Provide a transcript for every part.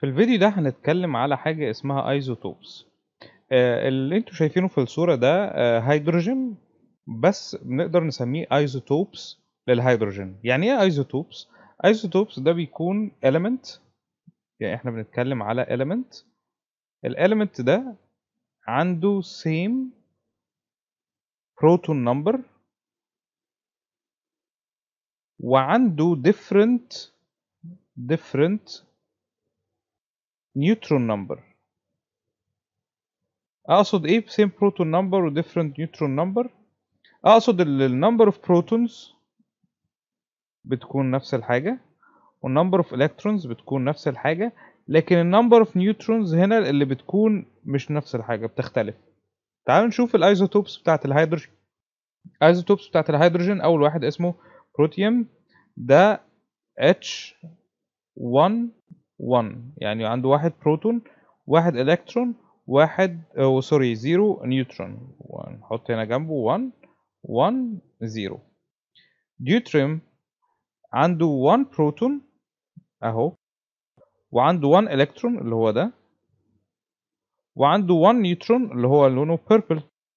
في الفيديو ده هنتكلم على حاجة اسمها ايزوتوبس اللي انتوا شايفينه في الصورة ده آه، هيدروجين بس بنقدر نسميه ايزوتوبس للهيدروجين يعني ايه ايزوتوبس ايزوتوبس ده بيكون element يعني احنا بنتكلم على element الاليمنت ده عنده same proton number وعنده different different neutron number اقصد ايه same proton number و different neutron number اقصد ال number of protons بتكون نفس الحاجة وال number of electrons بتكون نفس الحاجة لكن ال number of neutrons هنا اللي بتكون مش نفس الحاجة بتختلف تعالوا نشوف الايزوتوبس بتاعت الهيدروجين الايزوتوبس بتاعت الهيدروجين اول واحد اسمه بروتيوم ده H 1 1 يعني عنده واحد بروتون واحد الكترون واحد او سوري زيرو نيوترون نحط هنا جنبه 1 1 0 ديوتريوم عنده 1 بروتون اهو وعنده 1 الكترون اللي هو ده وعنده 1 نيوترون اللي هو لونه بيربل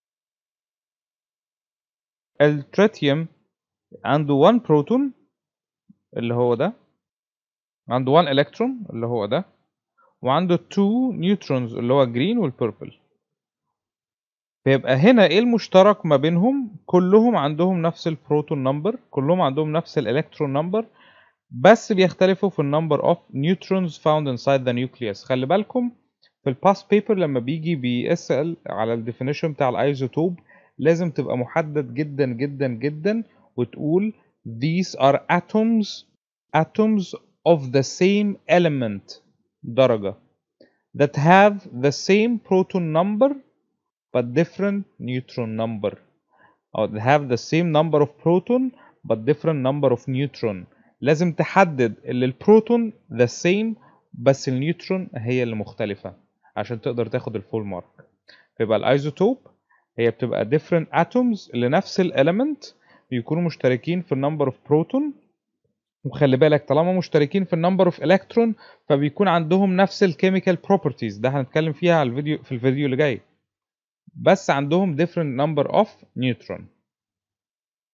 التريتيوم عنده 1 بروتون اللي هو ده عنده 1 الكترون اللي هو ده وعنده 2 نيوترونز اللي هو جرين والبيربل فيبقى هنا ايه المشترك ما بينهم كلهم عندهم نفس البروتون نمبر كلهم عندهم نفس الالكترون نمبر بس بيختلفوا في النمبر اوف نيوترونز found inside the nucleus خلي بالكم في الباس بيبر لما بيجي بيسأل على الديفينيشن بتاع الايزوتوب لازم تبقى محدد جدا جدا جدا وتقول these are atoms atoms of the same element درجة that have the same proton number but different neutron number or they have the same number of proton but different number of neutron لازم تحدد اللي البروتون the same بس النيوترون هي اللي مختلفة عشان تقدر تاخد الفول مارك فيبقى الايزوتوب هي بتبقى different atoms لنفس الاليمنت بيكونوا مشتركين في النمبر اوف بروتون وخلي بالك طالما مشتركين في النمبر اوف الكترون فبيكون عندهم نفس الكيميكال بروبرتيز ده هنتكلم فيها على الفيديو في الفيديو اللي جاي بس عندهم different number of neutron